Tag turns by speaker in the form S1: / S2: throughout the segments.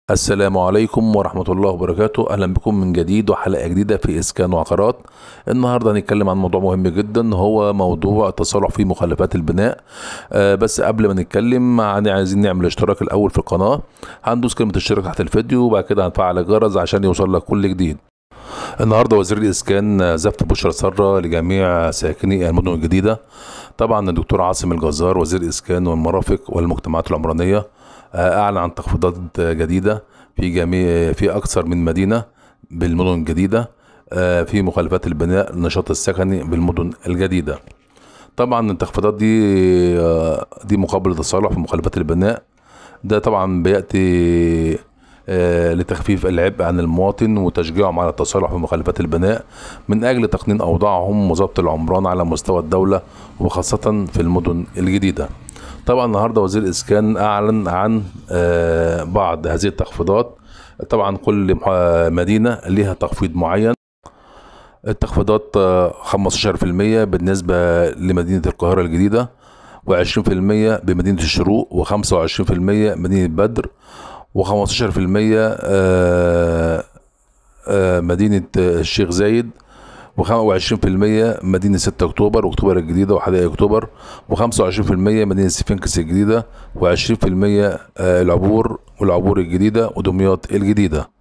S1: السلام عليكم ورحمة الله وبركاته أهلا بكم من جديد وحلقة جديدة في إسكان وعقارات النهاردة هنتكلم عن موضوع مهم جدا هو موضوع التصالح في مخلفات البناء آه بس قبل ما نتكلم عن- عايزين نعمل اشتراك الأول في القناة هندوس كلمة اشتراك تحت الفيديو وبعد كده هنفعل الجرس عشان يوصل لك كل جديد النهارده وزير الاسكان زفت بشرى ساره لجميع ساكني المدن الجديده طبعا الدكتور عاصم الجزار وزير الاسكان والمرافق والمجتمعات العمرانيه آه، اعلن عن تخفيضات جديده في جميع في اكثر من مدينه بالمدن الجديده آه، في مخالفات البناء النشاط السكني بالمدن الجديده طبعا التخفيضات دي آه، دي مقابل التصالح في مخالفات البناء ده طبعا بياتي آه، لتخفيف العبء عن المواطن وتشجيعهم على التصالح في مخالفات البناء من اجل تقنين اوضاعهم وضبط العمران على مستوى الدوله وخاصه في المدن الجديده. طبعا النهارده وزير الاسكان اعلن عن آه، بعض هذه التخفيضات طبعا كل مح- مدينه لها تخفيض معين التخفيضات آه، 15% بالنسبة لمدينة القاهرة الجديدة و20% بمدينة الشروق و25% مدينة بدر و15% مدينة آه، الشيخ زايد و20% مدينة 6 أكتوبر وأكتوبر الجديدة وحدائق أكتوبر و25% مدينة سفنكس الجديدة و20% العبور والعبور الجديدة ودمياط الجديدة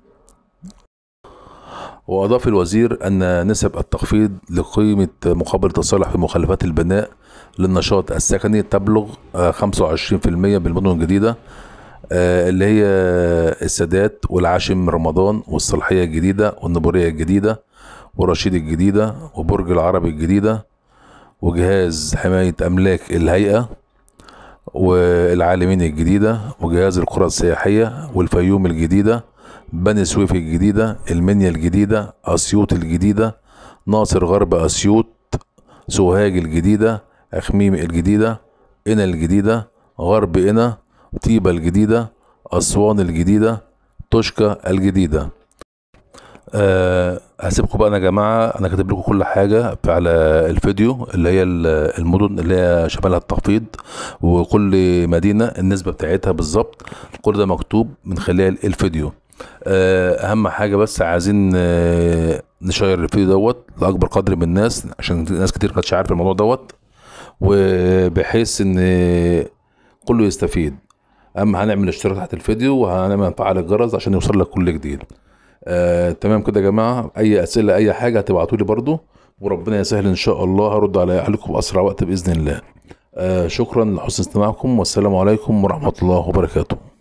S1: وأضاف الوزير أن نسب التخفيض لقيمة مقابل التصالح في مخلفات البناء للنشاط السكني تبلغ آه، 25% بالمدن الجديدة آه، اللي هي السادات والعاشم رمضان والصالحية الجديدة والنبورية الجديدة ورشيد الجديدة وبرج العرب الجديدة وجهاز حماية أملاك الهيئة والعالمين الجديدة وجهاز القرى السياحية والفيوم الجديدة بني سويف الجديدة المنيا الجديدة أسيوط الجديدة ناصر غرب أسيوط سوهاج الجديدة أخميم الجديدة قنا الجديدة غرب قنا طيبة الجديدة أسوان الجديدة توشكا الجديدة أه هسيبكم بقى أنا يا جماعة أنا كاتب لكم كل حاجة في على الفيديو اللي هي ال- المدن اللي هي شمالها التخفيض وكل مدينة النسبة بتاعتها بالظبط كل ده مكتوب من خلال الفيديو آه، أهم حاجة بس عايزين آه، نشير الفيديو دوت لأكبر قدر من الناس عشان ناس كتير كانتش عارفة الموضوع دوت وبحيث إن كله يستفيد اهم هنعمل اشتراك تحت الفيديو وهنعمل نفعل الجرس عشان يوصل لك كل جديد آه، تمام كده يا جماعه اي اسئله اي حاجه هتبعتوا لي برضو وربنا يسهل ان شاء الله هرد على عليكم باسرع وقت باذن الله آه، شكرا لحسن استماعكم والسلام عليكم ورحمه الله وبركاته